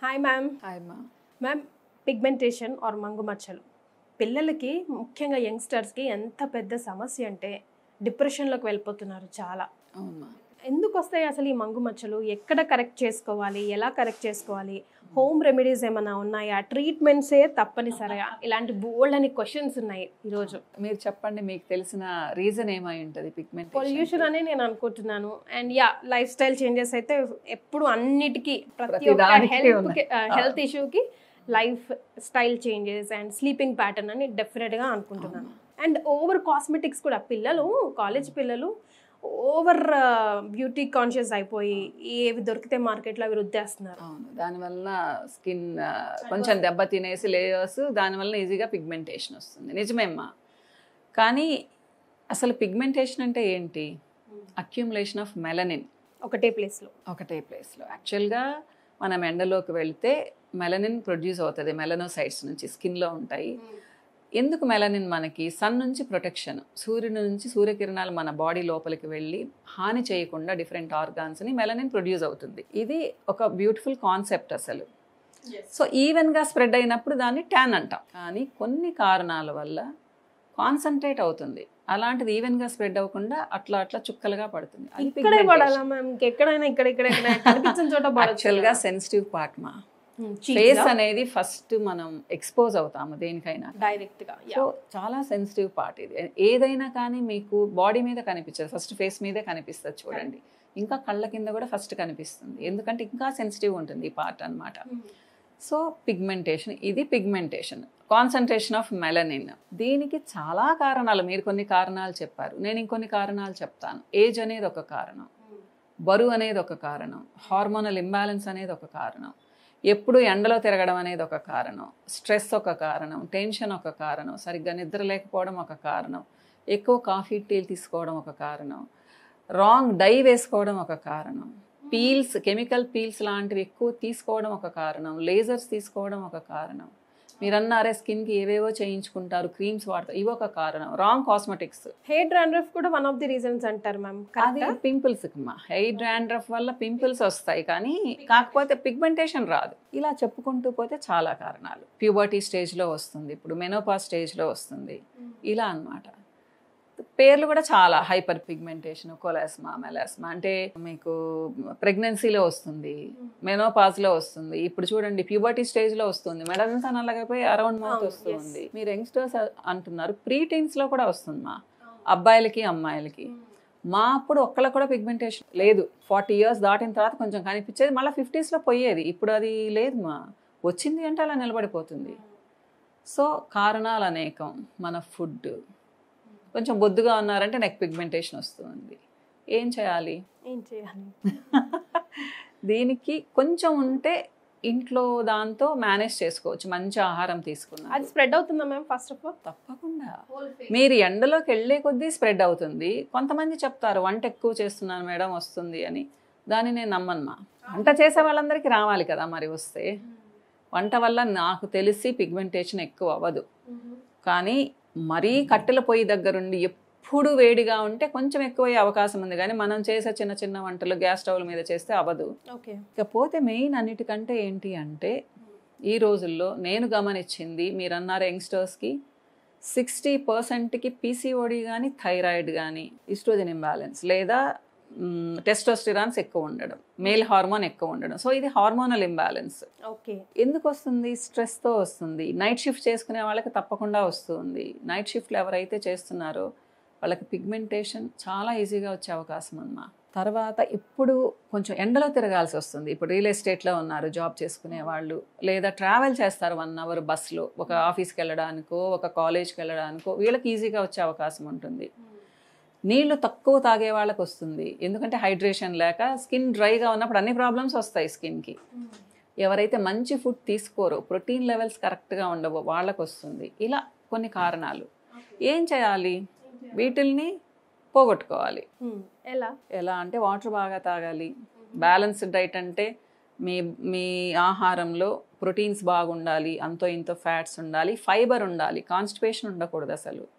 Hi ma'am hi అమ్మా ma'am pigmentation or మంగు మచ్చలు పిల్లలకి ముఖ్యంగా యంగ్స్టర్స్కి ఎంత పెద్ద సమస్య అంటే డిప్రెషన్లోకి వెళ్ళిపోతున్నారు చాలా అవునమ్మా ఎందుకు వస్తాయి అసలు ఈ మంగు మచ్చలు ఎక్కడ కరెక్ట్ చేసుకోవాలి ఎలా కరెక్ట్ చేసుకోవాలి హోమ్ రెమెడీస్ ఏమైనా ఉన్నాయా ట్రీట్మెంట్సే తప్పనిసరిగా ఇలాంటి బోల్డ్ అని క్వశ్చన్స్ ఉన్నాయి ఈరోజు మీరు చెప్పండి మీకు తెలిసిన రీజన్ ఏమై ఉంటుంది పిగ్మెంట్ పొల్యూషన్ అనే నేను అనుకుంటున్నాను and yeah lifestyle changes అయితే ఎప్పుడు అన్నిటికీ ప్రతి ప్రతి ఒక్క దానికి హెల్త్ ఉన్నాయి. హెల్త్ ఇష్యూకి lifestyle changes and sleeping pattern అని డెఫినెట్గా అనుకుంటున్నాను అండ్ ఓవర్ కాస్మెటిక్స్ కూడా పిల్లలు కాలేజ్ పిల్లలు ఓవర్ బ్యూటీ కాన్షియస్ అయిపోయి ఏవి దొరికితే మార్కెట్లో అవి రుద్దేస్తున్నారు అవును దానివల్ల స్కిన్ కొంచెం దెబ్బ తినేసి లేయర్స్ దానివల్ల ఈజీగా పిగ్మెంటేషన్ వస్తుంది నిజమేమ్మా కానీ అసలు పిగ్మెంటేషన్ అంటే ఏంటి అక్యుములేషన్ ఆఫ్ మెలనిన్ ఒకటే ప్లేస్లో ఒకటే ప్లేస్లో యాక్చువల్గా మనం ఎండలోకి వెళ్తే మెలనిన్ ప్రొడ్యూస్ అవుతుంది మెలనోసైడ్స్ నుంచి స్కిన్లో ఉంటాయి ఎందుకు మెలనిన్ మనకి సన్ నుంచి ప్రొటెక్షన్ సూర్యుని నుంచి సూర్యకిరణాలు మన బాడీ లోపలికి వెళ్ళి హాని చేయకుండా డిఫరెంట్ ఆర్గాన్స్ని మెలనిన్ ప్రొడ్యూస్ అవుతుంది ఇది ఒక బ్యూటిఫుల్ కాన్సెప్ట్ అసలు సో ఈవెన్గా స్ప్రెడ్ అయినప్పుడు దాన్ని ట్యాన్ అంటాం కానీ కొన్ని కారణాల వల్ల కాన్సన్ట్రేట్ అవుతుంది అలాంటిది ఈవెన్గా స్ప్రెడ్ అవ్వకుండా అట్లా అట్లా చుక్కలుగా పడుతుంది అది ఇక్కడే pigmentation. పడాలా మ్యామ్ ఎక్కడైనా ఇక్కడ ఇక్కడ ఇక్కడ కనిపించిన చోట యాక్చువల్గా సెన్సిటివ్ పార్ట్ మా ఫేస్ అనేది ఫస్ట్ మనం ఎక్స్పోజ్ అవుతాము దేనికైనా డైరెక్ట్ గా సో చాలా సెన్సిటివ్ పార్ట్ ఇది ఏదైనా కానీ మీకు బాడీ మీద కనిపించదు ఫస్ట్ ఫేస్ మీదే కనిపిస్తుంది చూడండి ఇంకా కళ్ళ కింద కూడా ఫస్ట్ కనిపిస్తుంది ఎందుకంటే ఇంకా సెన్సిటివ్ ఉంటుంది ఈ పార్ట్ అన్నమాట సో పిగ్మెంటేషన్ ఇది పిగ్మెంటేషన్ కాన్సన్ట్రేషన్ ఆఫ్ మెలనిన్ దీనికి చాలా కారణాలు మీరు కొన్ని కారణాలు చెప్పారు నేను ఇంకొన్ని కారణాలు చెప్తాను ఏజ్ అనేది ఒక కారణం బరువు అనేది ఒక కారణం హార్మోనల్ ఇంబ్యాలెన్స్ అనేది ఒక కారణం ఎప్పుడు ఎండలో తిరగడం అనేది ఒక కారణం స్ట్రెస్ ఒక కారణం టెన్షన్ ఒక కారణం సరిగ్గా నిద్ర లేకపోవడం ఒక కారణం ఎక్కువ కాఫీ టీలు తీసుకోవడం ఒక కారణం రాంగ్ డై వేసుకోవడం ఒక కారణం పీల్స్ కెమికల్ పీల్స్ లాంటివి ఎక్కువ తీసుకోవడం ఒక కారణం లేజర్స్ తీసుకోవడం ఒక కారణం మీరు అన్నారే స్కిన్కి ఏవేవో చేయించుకుంటారు క్రీమ్స్ వాడతారు ఇవి ఒక కారణం రాంగ్ కాస్మెటిక్స్ హెయిర్ డ్రాండ్రఫ్ కూడా వన్ ఆఫ్ ది రీజన్స్ అంటారు మ్యామ్ అది పింపుల్స్ హెయిర్ డ్రాండ్రఫ్ వల్ల పింపుల్స్ వస్తాయి కానీ కాకపోతే పిగ్మెంటేషన్ రాదు ఇలా చెప్పుకుంటూ పోతే చాలా కారణాలు ప్యూబర్టీ స్టేజ్లో వస్తుంది ఇప్పుడు మెనోపా స్టేజ్లో వస్తుంది ఇలా అన్నమాట పేర్లు కూడా చాలా హైపర్ పిగ్మెంటేషన్ కొలాస్మా మెలాస్మా అంటే మీకు ప్రెగ్నెన్సీలో వస్తుంది మెనోపాజ్లో వస్తుంది ఇప్పుడు చూడండి ప్యూబర్టీ స్టేజ్లో వస్తుంది మెడంతా నల్లగైపోయి అరౌండ్ మౌత్ అవును, వస్తుంది మీరు యంగ్స్టర్స్ అంటున్నారు ప్రీ టీన్స్లో కూడా వస్తుంది మా అబ్బాయిలకి అమ్మాయిలకి మా అప్పుడు ఒక్కళ్ళకి కూడా పిగ్మెంటేషన్ లేదు ఫార్టీ ఇయర్స్ దాటిన తర్వాత కొంచెం కనిపించేది మళ్ళీ ఫిఫ్టీస్లో పోయేది ఇప్పుడు అది లేదు మా వచ్చింది అంటే అలా నిలబడిపోతుంది సో కారణాలు అనేకం మన ఫుడ్ కొంచెం బొద్దుగా ఉన్నారంటే నెక్ పిగ్మెంటేషన్ వస్తుంది ఏం చేయాలి ఏం చేయాలి దీనికి కొంచెం ఉంటే ఇంట్లో దాంతో మేనేజ్ చేసుకోవచ్చు మంచి ఆహారం తీసుకున్నా అది స్ప్రెడ్ అవుతుందా మ్యామ్ ఫస్ట్ ఆఫ్ ఆల్ తప్పకుండా మీరు ఎండలోకి వెళ్ళే కొద్దీ స్ప్రెడ్ అవుతుంది కొంతమంది చెప్తారు వంట ఎక్కువ చేస్తున్నాను మేడం వస్తుంది అని దాన్ని నేను నమ్మను మా వంట చేసే వాళ్ళందరికీ రావాలి కదా మరి వస్తే వంట వల్ల నాకు తెలిసి పిగ్మెంటేషన్ ఎక్కువ అవ్వదు కానీ మరీ కట్టెల పొయ్యి దగ్గరుండి ఎప్పుడు వేడిగా ఉంటే కొంచెం ఎక్కువయ్యే అవకాశం ఉంది కానీ మనం చేసే చిన్న చిన్న వంటలు గ్యాస్ స్టవ్ల మీద చేస్తే అవ్వదు ఓకే ఇకపోతే మెయిన్ అన్నిటికంటే ఏంటి అంటే ఈ రోజుల్లో నేను గమనించింది మీరు అన్నారు యంగ్స్టర్స్కి సిక్స్టీ పర్సెంట్కి పీసీఓడి కానీ థైరాయిడ్ కానీ ఇస్ట్రోజన్ ఇంబ్యాలెన్స్ లేదా టెస్టోస్టిరాన్స్ ఎక్కువ ఉండడం మేల్ హార్మోన్ ఎక్కువ ఉండడం సో ఇది హార్మోనల్ ఇంబ్యాలెన్స్ ఓకే ఎందుకు వస్తుంది స్ట్రెస్తో వస్తుంది నైట్ షిఫ్ట్ చేసుకునే వాళ్ళకి తప్పకుండా వస్తుంది నైట్ షిఫ్ట్లు ఎవరైతే చేస్తున్నారో వాళ్ళకి పిగ్మెంటేషన్ చాలా ఈజీగా వచ్చే అవకాశం అన్నమా తర్వాత ఇప్పుడు కొంచెం ఎండలో తిరగాల్సి వస్తుంది ఇప్పుడు రియల్ ఎస్టేట్లో ఉన్నారు జాబ్ చేసుకునే వాళ్ళు లేదా ట్రావెల్ చేస్తారు వన్ అవర్ బస్సులో ఒక ఆఫీస్కి వెళ్ళడానికో ఒక కాలేజ్కి వెళ్ళడానికో వీళ్ళకి ఈజీగా వచ్చే అవకాశం ఉంటుంది నీళ్లు తక్కువ తాగే వాళ్ళకి వస్తుంది ఎందుకంటే హైడ్రేషన్ లేక స్కిన్ డ్రైగా ఉన్నప్పుడు అన్ని ప్రాబ్లమ్స్ వస్తాయి స్కిన్కి ఎవరైతే మంచి ఫుడ్ తీసుకోరో ప్రోటీన్ లెవెల్స్ కరెక్ట్గా ఉండవో వాళ్ళకు వస్తుంది ఇలా కొన్ని కారణాలు ఏం చేయాలి వీటిల్ని పోగొట్టుకోవాలి ఎలా ఎలా అంటే వాటర్ బాగా తాగాలి బ్యాలెన్స్డ్ డైట్ అంటే మీ మీ ఆహారంలో ప్రోటీన్స్ బాగుండాలి అంతో ఇంతో ఫ్యాట్స్ ఉండాలి ఫైబర్ ఉండాలి కాన్స్టిపేషన్ ఉండకూడదు అసలు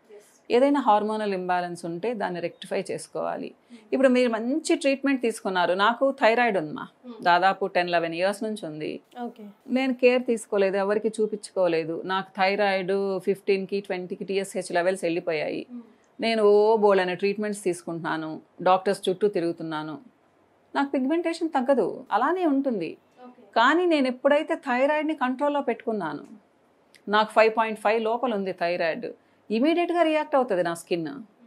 ఏదైనా హార్మోనల్ ఇంబ్యాలెన్స్ ఉంటే దాన్ని రెక్టిఫై చేసుకోవాలి ఇప్పుడు మీరు మంచి ట్రీట్మెంట్ తీసుకున్నారు నాకు థైరాయిడ్ ఉందమ్మా దాదాపు టెన్ లెవెన్ ఇయర్స్ నుంచి ఉంది ఓకే నేను కేర్ తీసుకోలేదు ఎవరికి చూపించుకోలేదు నాకు థైరాయిడ్ ఫిఫ్టీన్కి ట్వంటీకి టీఎస్హెచ్ లెవెల్స్ వెళ్ళిపోయాయి నేను ఓ బోల్ అనే ట్రీట్మెంట్స్ తీసుకుంటున్నాను డాక్టర్స్ చుట్టూ తిరుగుతున్నాను నాకు పిగ్మెంటేషన్ తగ్గదు అలానే ఉంటుంది కానీ నేను ఎప్పుడైతే థైరాయిడ్ని కంట్రోల్లో పెట్టుకున్నాను నాకు ఫైవ్ పాయింట్ ఫైవ్ లోపల ఉంది థైరాయిడ్ ఇమీడియట్గా రియాక్ట్ అవుతుంది నా స్కిన్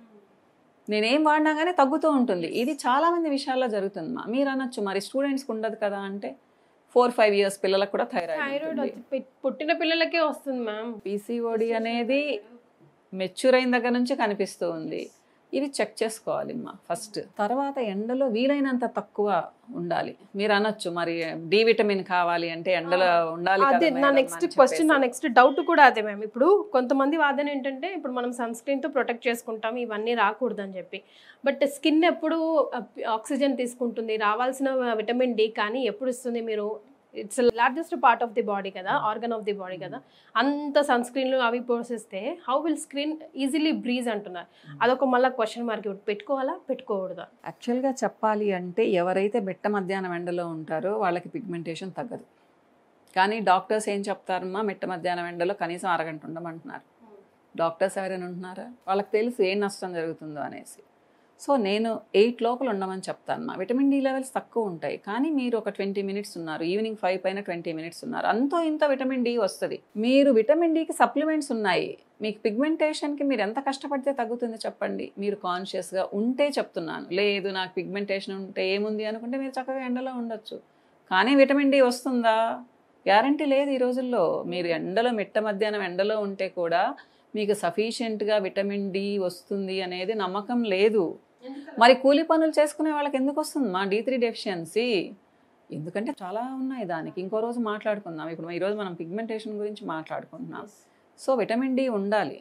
నేనేం వాడినా కానీ తగ్గుతూ ఉంటుంది ఇది చాలా మంది విషయాల్లో జరుగుతుంది మా మీరు అనొచ్చు మరి స్టూడెంట్స్కి ఉండదు కదా అంటే ఫోర్ ఫైవ్ ఇయర్స్ పిల్లలకు కూడా థైరాయిడ్ థైరాయిడ్ వచ్చి పె- పుట్టిన పిల్లలకే వస్తుంది మ్యామ్ పీసీఓడి అనేది మెచ్యూర్ అయిన దగ్గర నుంచి కనిపిస్తూ ఉంది ఇది చెక్ చేసుకోవాలి అమ్మా ఫస్ట్ తర్వాత ఎండలో వీలైనంత తక్కువ ఉండాలి మీరు అనొచ్చు మరి డి విటమిన్ కావాలి అంటే ఎండలో ఉండాలి కదా అదే నా మేడం నెక్స్ట్ అని క్వశ్చన్ నా చెప్పేసి. నెక్స్ట్ డౌట్ కూడా అదే మ్యామ్ ఇప్పుడు కొంతమంది వాదన ఏంటంటే ఇప్పుడు మనం సన్ స్క్రీన్ తో ప్రొటెక్ట్ చేసుకుంటాం ఇవన్నీ రాకూడదు అని చెప్పి బట్ స్కిన్ ఎప్పుడు ఆక్సిజన్ తీసుకుంటుంది రావాల్సిన విటమిన్ డి కానీ ఎప్పుడు ఇస్తుంది మీరు it's largest part of the body కదా ఆర్గన్ ఆఫ్ ది బాడీ కదా అంత సన్ స్క్రీన్లు అవి పోసేస్తే how will screen easily breathe అంటున్నారు అదొక మళ్ళీ క్వశ్చన్ మార్క్ ఇప్పుడు పెట్టుకోవాలా పెట్టుకోకూడదా యాక్చువల్గా చెప్పాలి అంటే ఎవరైతే బిట్ట మధ్యాహ్నం ఎండలో ఉంటారో వాళ్ళకి పిగ్మెంటేషన్ తగ్గదు కానీ డాక్టర్స్ ఏం చెప్తారమ్మా మిట్ట మధ్యాహ్నం ఎండలో కనీసం అరగంట ఉండమంటున్నారు డాక్టర్స్ ఎవరైనా ఉంటున్నారా వాళ్ళకి తెలుసు ఏం నష్టం జరుగుతుందో అనేసి సో నేను ఎయిట్ లోపల ఉండమని చెప్తాను మా విటమిన్ డి లెవెల్స్ తక్కువ ఉంటాయి కానీ మీరు ఒక ట్వంటీ మినిట్స్ ఉన్నారు ఈవినింగ్ ఫైవ్ పైన ట్వంటీ మినిట్స్ ఉన్నారు అంతో ఇంత విటమిన్ డి వస్తుంది మీరు విటమిన్ డికి సప్లిమెంట్స్ ఉన్నాయి మీకు పిగ్మెంటేషన్కి మీరు ఎంత కష్టపడితే తగ్గుతుంది చెప్పండి మీరు కాన్షియస్గా ఉంటే చెప్తున్నాను లేదు నాకు పిగ్మెంటేషన్ ఉంటే ఏముంది అనుకుంటే మీరు చక్కగా ఎండలో ఉండొచ్చు కానీ విటమిన్ డి వస్తుందా గ్యారంటీ లేదు ఈ రోజుల్లో మీరు ఎండలో మిట్ట మధ్యాహ్నం ఎండలో ఉంటే కూడా మీకు సఫిషియెంట్గా విటమిన్ డి వస్తుంది అనేది నమ్మకం లేదు మరి కూలి పనులు చేసుకునే వాళ్ళకి ఎందుకు వస్తుంది మా డి త్రీ డెఫిషియన్సీ ఎందుకంటే చాలా ఉన్నాయి దానికి ఇంకో రోజు మాట్లాడుకుందాం ఇప్పుడు ఈరోజు మనం పిగ్మెంటేషన్ గురించి మాట్లాడుకుంటున్నాం సో విటమిన్ డి ఉండాలి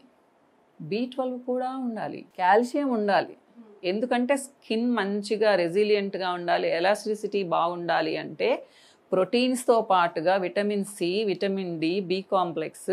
బి ట్వెల్వ్ కూడా ఉండాలి కాల్షియం ఉండాలి ఎందుకంటే స్కిన్ మంచిగా రెసిలియంట్గా ఉండాలి ఎలాస్టిసిటీ బాగుండాలి అంటే ప్రోటీన్స్తో పాటుగా vitamin C vitamin D B complex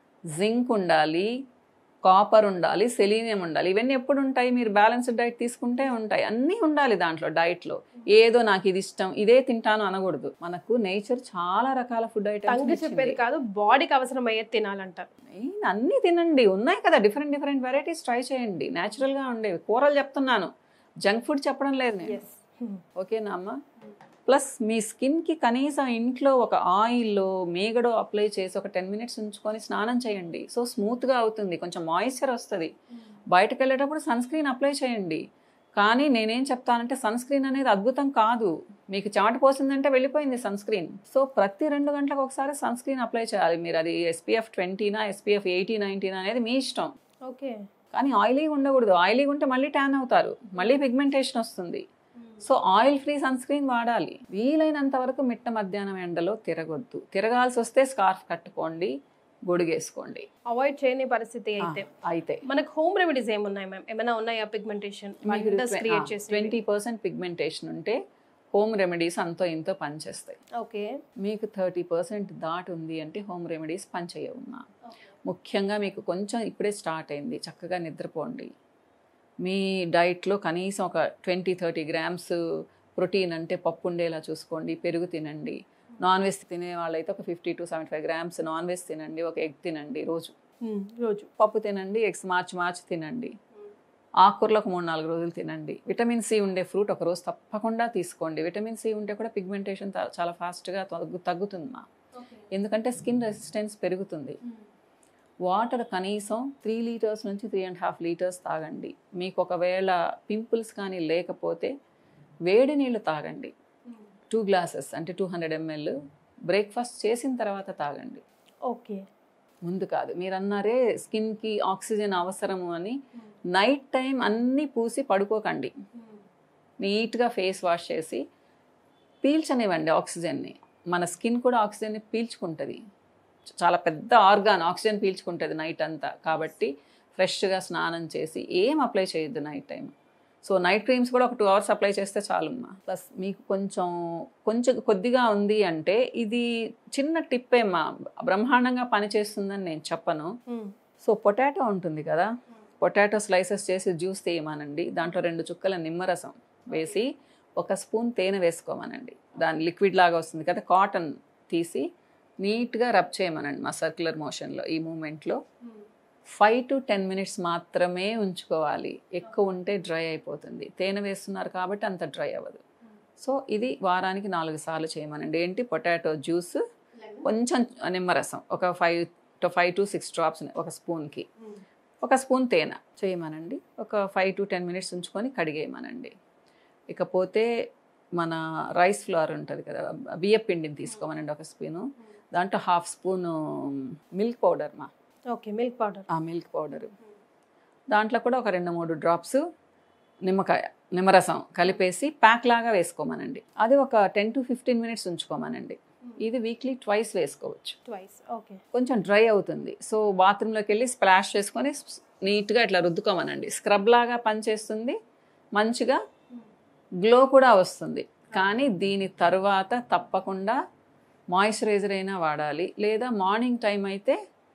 zinc ఉండాలి కాపర్ ఉండాలి సెలీనియం ఉండాలి ఇవన్నీ ఎప్పుడు ఉంటాయి మీరు బ్యాలెన్స్డ్ డైట్ తీసుకుంటే ఉంటాయి అన్నీ ఉండాలి దాంట్లో డైట్లో ఏదో నాకు ఇది ఇష్టం ఇదే తింటాను అనకూడదు మనకు నేచర్ చాలా రకాల ఫుడ్ తంగి ఐటమ్స్ చెప్పేది కాదు బాడీకి అవసరం అయ్యేది తినాలంటారు మెయిన్ అన్నీ తినండి ఉన్నాయి కదా డిఫరెంట్ డిఫరెంట్ వెరైటీస్ ట్రై చేయండి న్యాచురల్గా ఉండేవి కూరలు చెప్తున్నాను జంక్ ఫుడ్ చెప్పడం లేదు నేను ఎస్ ఓకేనా అమ్మ ప్లస్ మీ స్కిన్కి కనీసం ఇంట్లో ఒక ఆయిల్లో మేగడో అప్లై చేసి ఒక టెన్ మినిట్స్ ఉంచుకొని స్నానం చేయండి సో స్మూత్గా అవుతుంది కొంచెం మాయిశ్చర్ వస్తుంది బయటకు వెళ్ళేటప్పుడు సన్ స్క్రీన్ అప్లై చేయండి కానీ నేనేం చెప్తానంటే సన్ స్క్రీన్ అనేది అద్భుతం కాదు మీకు చెమట పోసిందంటే వెళ్ళిపోయింది సన్ స్క్రీన్ సో ప్రతి రెండు గంటలకు ఒకసారి సన్ స్క్రీన్ అప్లై చేయాలి మీరు అది ఎస్పీఎఫ్ ట్వంటీనా ఎస్పీఎఫ్ ఎయిటీ నైన్టీనా అనేది మీ ఇష్టం ఓకే కానీ ఆయిలీగా ఉండకూడదు ఆయిలీగా ఉంటే మళ్ళీ ట్యాన్ అవుతారు మళ్ళీ పిగ్మెంటేషన్ వస్తుంది so oil free sunscreen వాడాలి వీలైనంత వరకు మిట్ట మధ్యాహ్నం ఎండలో తిరగొద్దు తిరగాల్సి వస్తే స్కార్ఫ్ కట్టుకోండి గొడుగేసుకోండి అవాయిడ్ చేయని పరిస్థితి అయితే అయితే మనకు హోమ్ రెమెడీస్ ఏమున్నాయి మ్యామ్ ఏమైనా ఉన్నాయా పిగ్మెంటేషన్ వండర్స్ క్రియేట్ చేసి ట్వంటీ పర్సెంట్ పిగ్మెంటేషన్ ఉంటే హోమ్ రెమెడీస్ అంతో ఇంతో పనిచేస్తాయి ఓకే మీకు థర్టీ పర్సెంట్ దాటి ఉంది అంటే హోమ్ రెమెడీస్ పనిచేయవున్నా ముఖ్యంగా మీకు కొంచెం ఇప్పుడే స్టార్ట్ అయింది చక్కగా నిద్రపోండి మీ డైట్లో కనీసం ఒక ట్వంటీ థర్టీ గ్రామ్స్ ప్రోటీన్ అంటే పప్పు ఉండేలా చూసుకోండి పెరుగు తినండి నాన్ వెజ్ తినే వాళ్ళైతే ఒక fifty to seventy five grams non veg తినండి ఒక ఎగ్ తినండి రోజు రోజు పప్పు తినండి ఎగ్స్ మార్చి మార్చి తినండి ఆకుకూరలు ఒక మూడు నాలుగు రోజులు తినండి విటమిన్ సి ఉండే ఫ్రూట్ ఒక రోజు తప్పకుండా తీసుకోండి విటమిన్ సి ఉంటే కూడా పిగ్మెంటేషన్ చాలా ఫాస్ట్గా తగ్గు తగ్గుతుంది మా ఎందుకంటే స్కిన్ రెసిస్టెన్స్ పెరుగుతుంది వాటర్ కనీసం త్రీ లీటర్స్ నుంచి త్రీ అండ్ హాఫ్ లీటర్స్ తాగండి మీకు ఒకవేళ పింపుల్స్ కానీ లేకపోతే వేడి నీళ్ళు తాగండి టూ గ్లాసెస్ అంటే టూ హండ్రెడ్ ఎంఎల్ బ్రేక్ఫాస్ట్ చేసిన తర్వాత తాగండి ఓకే ముందు కాదు మీరు అన్నారే స్కిన్కి ఆక్సిజన్ అవసరము అని నైట్ టైం అన్నీ పూసి పడుకోకండి నీట్గా ఫేస్ వాష్ చేసి పీల్చనివ్వండి ఆక్సిజన్ని మన స్కిన్ కూడా ఆక్సిజన్ని పీల్చుకుంటుంది చాలా పెద్ద ఆర్గాన్ ఆక్సిజన్ పీల్చుకుంటుంది నైట్ అంతా కాబట్టి ఫ్రెష్గా స్నానం చేసి ఏం అప్లై చేయొద్దు night time so night creams కూడా ఒక టూ అవర్స్ అప్లై చేస్తే చాలమ్మా ప్లస్ మీకు కొంచెం కొంచెం కొద్దిగా ఉంది అంటే ఇది చిన్న టిప్పేమ్మా బ్రహ్మాండంగా పనిచేస్తుందని నేను చెప్పను సో పొటాటో ఉంటుంది కదా పొటాటో స్లైసెస్ చేసి జ్యూస్ తీయమానండి దాంట్లో రెండు చుక్కల నిమ్మరసం వేసి ఒక స్పూన్ తేనె వేసుకోమనండి దాని లిక్విడ్ లాగా వస్తుంది కదా కాటన్ తీసి నీట్గా రబ్ చేయమనండి మా సర్క్యులర్ మోషన్లో ఈ మూమెంట్లో ఫైవ్ టు టెన్ మినిట్స్ మాత్రమే ఉంచుకోవాలి ఎక్కువ ఉంటే డ్రై అయిపోతుంది తేనె వేస్తున్నారు కాబట్టి అంత డ్రై అవ్వదు సో ఇది వారానికి నాలుగు సార్లు చేయమనండి ఏంటి పొటాటో జ్యూస్ కొంచెం నిమ్మరసం ఒక five to five to six drops ఒక స్పూన్కి ఒక స్పూన్ తేనె చేయమనండి ఒక ఫైవ్ టు టెన్ మినిట్స్ ఉంచుకొని కడిగేయమనండి ఇకపోతే మన రైస్ ఫ్లోర్ ఉంటుంది కదా బియ్య పిండిని తీసుకోమనండి ఒక స్పూను దాంట్లో హాఫ్ స్పూను మిల్క్ పౌడర్ మా ఓకే మిల్క్ పౌడర్ ఆ మిల్క్ పౌడరు దాంట్లో కూడా ఒక రెండు మూడు డ్రాప్స్ నిమ్మకాయ నిమ్మరసం కలిపేసి ప్యాక్ లాగా వేసుకోమనండి అది ఒక టెన్ టు ఫిఫ్టీన్ మినిట్స్ ఉంచుకోమనండి ఇది వీక్లీ ట్వైస్ వేసుకోవచ్చు ట్వైస్ ఓకే కొంచెం డ్రై అవుతుంది సో బాత్రూంలోకి వెళ్ళి స్ప్లాష్ చేసుకొని నీట్గా ఇట్లా రుద్దుకోమనండి స్క్రబ్ లాగా పనిచేస్తుంది మంచిగా గ్లో కూడా వస్తుంది కానీ దీని తర్వాత తప్పకుండా మాయిశ్చరైజర్ అయినా వాడాలి లేదా మార్నింగ్ టైం అయితే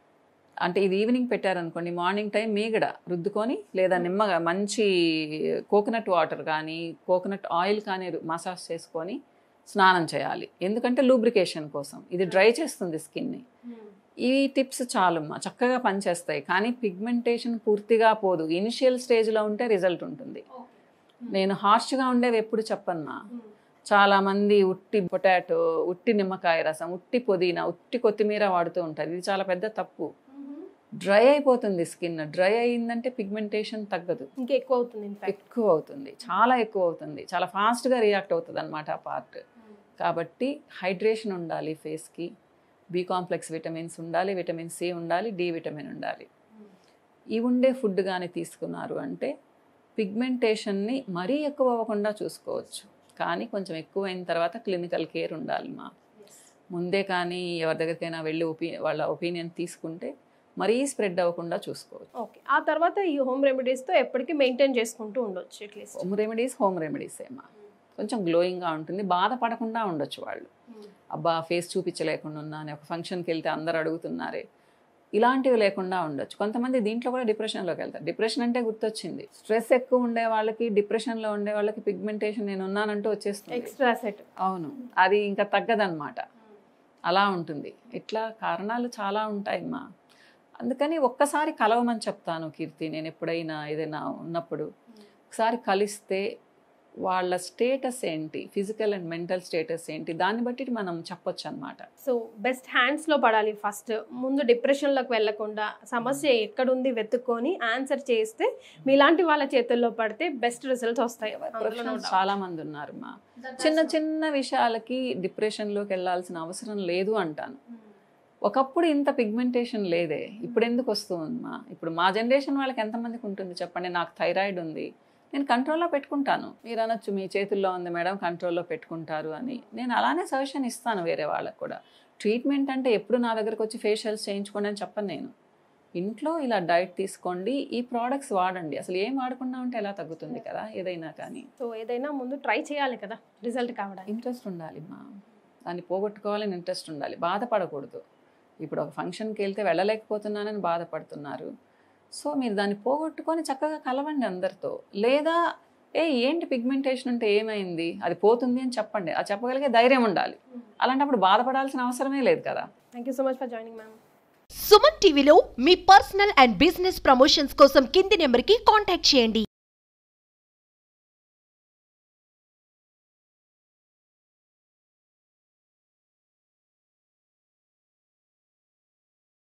అంటే ఇది ఈవినింగ్ పెట్టారనుకోండి మార్నింగ్ టైం మీగడ రుద్దుకొని లేదా నిమ్మగా మంచి కోకోనట్ వాటర్ కానీ కోకోనట్ ఆయిల్ కానీ మసాజ్ చేసుకొని స్నానం చేయాలి ఎందుకంటే లూబ్రికేషన్ కోసం ఇది డ్రై చేస్తుంది స్కిన్ని ఈ టిప్స్ చాలమ్మా చక్కగా పనిచేస్తాయి కానీ పిగ్మెంటేషన్ పూర్తిగా పోదు ఇనిషియల్ స్టేజ్లో ఉంటే రిజల్ట్ ఉంటుంది నేను హార్ష్గా ఉండేవి ఎప్పుడు చెప్పన్నా చాలామంది ఉట్టి పొటాటో ఉట్టి నిమ్మకాయ రసం ఉట్టి పుదీనా ఉట్టి కొత్తిమీర వాడుతూ ఉంటారు ఇది చాలా పెద్ద తప్పు డ్రై అయిపోతుంది స్కిన్ డ్రై అయిందంటే పిగ్మెంటేషన్ తగ్గదు ఇంకా ఎక్కువ అవుతుంది ఇన్ఫాక్ట్ ఎక్కువ అవుతుంది చాలా ఎక్కువ అవుతుంది చాలా ఫాస్ట్గా రియాక్ట్ అవుతుంది అనమాట ఆ పార్ట్ కాబట్టి హైడ్రేషన్ ఉండాలి ఫేస్కి బి కాంప్లెక్స్ విటమిన్స్ ఉండాలి విటమిన్ సి ఉండాలి డి విటమిన్ ఉండాలి ఇవి ఉండే ఫుడ్ కానీ తీసుకున్నారు అంటే పిగ్మెంటేషన్ని మరీ ఎక్కువ అవ్వకుండా చూసుకోవచ్చు కానీ కొంచెం ఎక్కువ అయిన తర్వాత క్లినికల్ కేర్ ఉండాలి మా ముందే కానీ ఎవరి దగ్గరికైనా వెళ్ళి ఒపీ వాళ్ళ ఒపీనియన్ తీసుకుంటే మరీ స్ప్రెడ్ అవ్వకుండా చూసుకోవచ్చు ఓకే ఆ తర్వాత ఈ హోమ్ రెమెడీస్తో ఎప్పటికీ మెయింటైన్ చేసుకుంటూ ఉండొచ్చు at least home remedies home remedies ఏమా కొంచెం గ్లోయింగ్గా ఉంటుంది బాధపడకుండా ఉండొచ్చు వాళ్ళు అబ్బా ఫేస్ చూపించలేకుండా ఉన్నాను ఒక ఫంక్షన్కి వెళ్తే అందరు అడుగుతున్నారే ఇలాంటివి లేకుండా ఉండొచ్చు కొంతమంది దీంట్లో కూడా డిప్రెషన్లోకి వెళ్తారు డిప్రెషన్ అంటే గుర్తొచ్చింది స్ట్రెస్ ఎక్కువ ఉండే వాళ్ళకి డిప్రెషన్లో ఉండే వాళ్ళకి పిగ్మెంటేషన్ నేను ఉన్నానంటూ వచ్చేస్తుంది ఎక్స్ట్రా సెట్ అవును అది ఇంకా తగ్గదన్నమాట అలా ఉంటుంది ఇట్లా కారణాలు చాలా ఉంటాయి మా అందుకని ఒక్కసారి కలవమని చెప్తాను కీర్తి నేను ఎప్పుడైనా ఏదైనా ఉన్నప్పుడు ఒకసారి కలిస్తే వాళ్ళ స్టేటస్ ఏంటి ఫిజికల్ అండ్ మెంటల్ స్టేటస్ ఏంటి దాన్ని బట్టి మనం చెప్పొచ్చు అనమాట సో బెస్ట్ హ్యాండ్స్లో పడాలి ఫస్ట్ ముందు డిప్రెషన్లోకి వెళ్ళకుండా సమస్య ఎక్కడుంది వెతుక్కొని ఆన్సర్ చేస్తే మీలాంటి వాళ్ళ చేతుల్లో పడితే బెస్ట్ రిజల్ట్స్ వస్తాయి అందులో no ప్రొఫెషనల్స్ doubt. చాలా మంది ఉన్నారు మా చిన్న చిన్న విషయాలకి డిప్రెషన్లోకి వెళ్ళాల్సిన అవసరం లేదు అంటాను ఒకప్పుడు ఇంత పిగ్మెంటేషన్ లేదే ఇప్పుడు ఎందుకు వస్తుందమ్మా ఇప్పుడు మా జనరేషన్ వాళ్ళకి ఎంతమందికి ఉంటుంది చెప్పండి నాకు థైరాయిడ్ ఉంది నేను కంట్రోల్లో పెట్టుకుంటాను మీరు అనొచ్చు మీ చేతుల్లో ఉంది మేడం కంట్రోల్లో పెట్టుకుంటారు అని నేను అలానే సజెషన్ ఇస్తాను వేరే వాళ్ళకు కూడా ట్రీట్మెంట్ అంటే ఎప్పుడు నా దగ్గరకు వచ్చి ఫేషియల్స్ చేయించుకోండి అని చెప్పను నేను ఇంట్లో ఇలా డైట్ తీసుకోండి ఈ ప్రోడక్ట్స్ వాడండి అసలు ఏం వాడకుండా ఉంటే ఎలా తగ్గుతుంది కదా ఏదైనా కానీ సో ఏదైనా ముందు ట్రై చేయాలి కదా రిజల్ట్ కావడానికి ఇంట్రెస్ట్ ఉండాలి మా దాన్ని పోగొట్టుకోవాలని ఇంట్రెస్ట్ ఉండాలి బాధపడకూడదు ఇప్పుడు ఒక ఫంక్షన్కి వెళ్తే వెళ్ళలేకపోతున్నానని బాధపడుతున్నారు సో మీరు దాన్ని పోగొట్టుకొని చక్కగా కలవండి అందరితో లేదా ఏ ఏంటి పిగ్మెంటేషన్ అంటే ఏమైంది అది పోతుంది అని చెప్పండి అది చెప్పగలిగే ధైర్యం ఉండాలి అలాంటప్పుడు బాధపడాల్సిన అవసరమే లేదు కదా thank you so much for joining ma'am Suman టీవీలో మీ పర్సనల్ అండ్ బిజినెస్ ప్రమోషన్స్ కోసం కింది నెంబర్కి కాంటాక్ట్ చేయండి